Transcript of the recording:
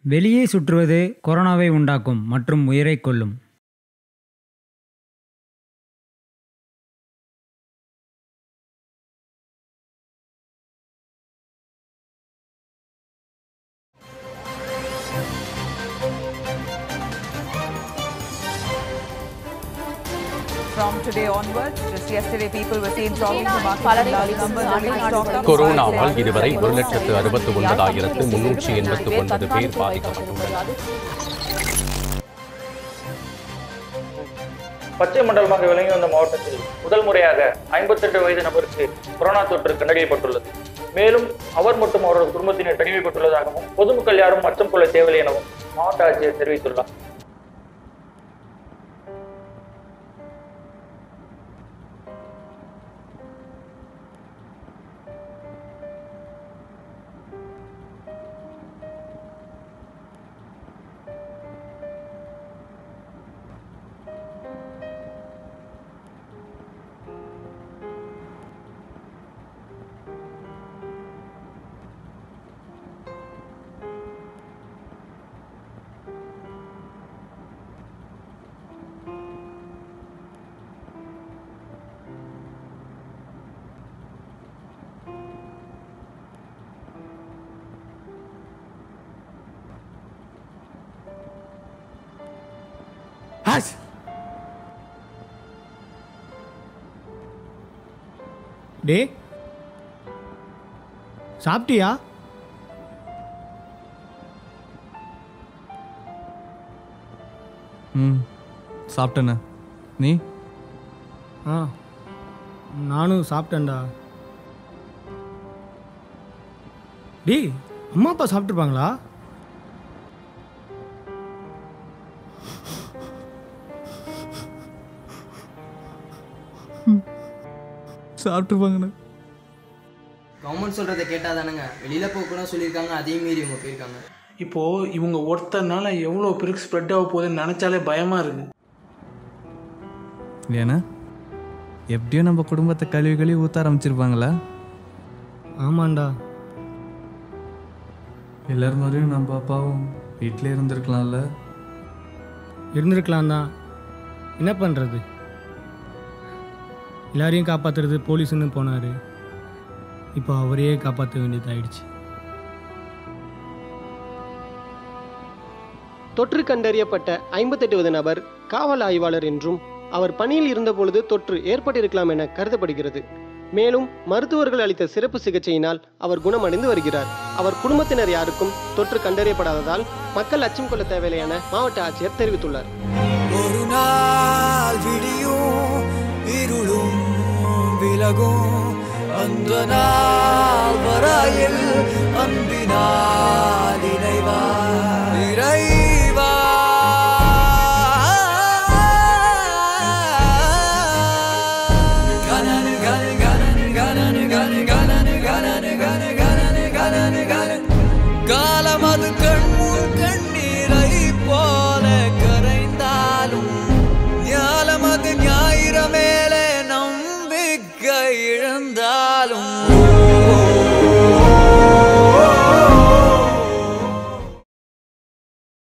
வெளியே சுற்றுவது கொரோனாவை உண்டாக்கும் மற்றும் உயிரைக் கொல்லும் From today onwards, just yesterday people were seen talking to Market பலரை large numbers of being stocked up. கொரோனாவால் இதுவரை ஒரு லட்சத்து அறுபத்து ஒன்பதாயிரத்து முன்னூற்றி எண்பத்து ஒன்பது பேர் பாதிக்கப்பட்டுள்ளனர் பச்சை மண்டலமாக விளங்கி வந்த மாவட்டத்தில் முதல் முறையாக ஐம்பத்தெட்டு வயது நபருக்கு கொரோனா தொற்று கண்டறியப்பட்டுள்ளது மேலும் அவர் மற்றும் அவரது குடும்பத்தினர் தனிமைப்பட்டுள்ளதாகவும் பொதுமக்கள் யாரும் அச்சம் கொள்ள தேவையில்லை எனவும் மாவட்ட ஆட்சியர் தெரிவித்துள்ளார் டே சாப்பிட்டியா ம் சாப்பிட்டேண்ணே நீ ஆ நானும் சாப்பிட்டேன்டா டேய் அம்மா அப்பா சாப்பிட்ருப்பாங்களா சாப்பிட்ருப்பாங்கண்ணே கவர்மெண்ட் சொல்கிறத கேட்டால் தானேங்க வெளியில் போகக்கூடாது சொல்லியிருக்காங்க அதையும் மீறி இவங்க போயிருக்காங்க இப்போது இவங்க ஒருத்தர்னால எவ்வளோ பேருக்கு ஸ்ப்ரெட் ஆக போகுதுன்னு நினச்சாலே பயமாக இருக்குது ஏன்னா எப்படியும் நம்ம குடும்பத்தை கழுவி கழுவி ஊற்ற ஆரம்பிச்சிருப்பாங்களா ஆமாண்டா எல்லார் மாதிரியும் நம்ம அப்பாவும் வீட்டிலே இருந்திருக்கலாம்ல இருந்திருக்கலாம் தான் என்ன பண்ணுறது எல்லாரையும் காப்பாற்றுறது போலீஸுன்னு போனார் இப்போ அவரையே காப்பாற்ற வேண்டியதாயிடுச்சு தொற்று கண்டறியப்பட்ட ஐம்பத்தெட்டுவது நபர் காவல் ஆய்வாளர் என்றும் அவர் பணியில் இருந்தபொழுது தொற்று ஏற்பட்டிருக்கலாம் என கருதப்படுகிறது மேலும் மருத்துவர்கள் அளித்த சிறப்பு சிகிச்சையினால் அவர் குணமடைந்து வருகிறார் அவர் குடும்பத்தினர் யாருக்கும் தொற்று கண்டறியப்படாததால் மக்கள் அச்சம் கொள்ள தேவையில்லை என மாவட்ட ஆட்சியர் தெரிவித்துள்ளார் ஒரு நாள் விடியும் இருளும் விலகும் அந்த நாள் வரையில் அன்பினால் இணைவார்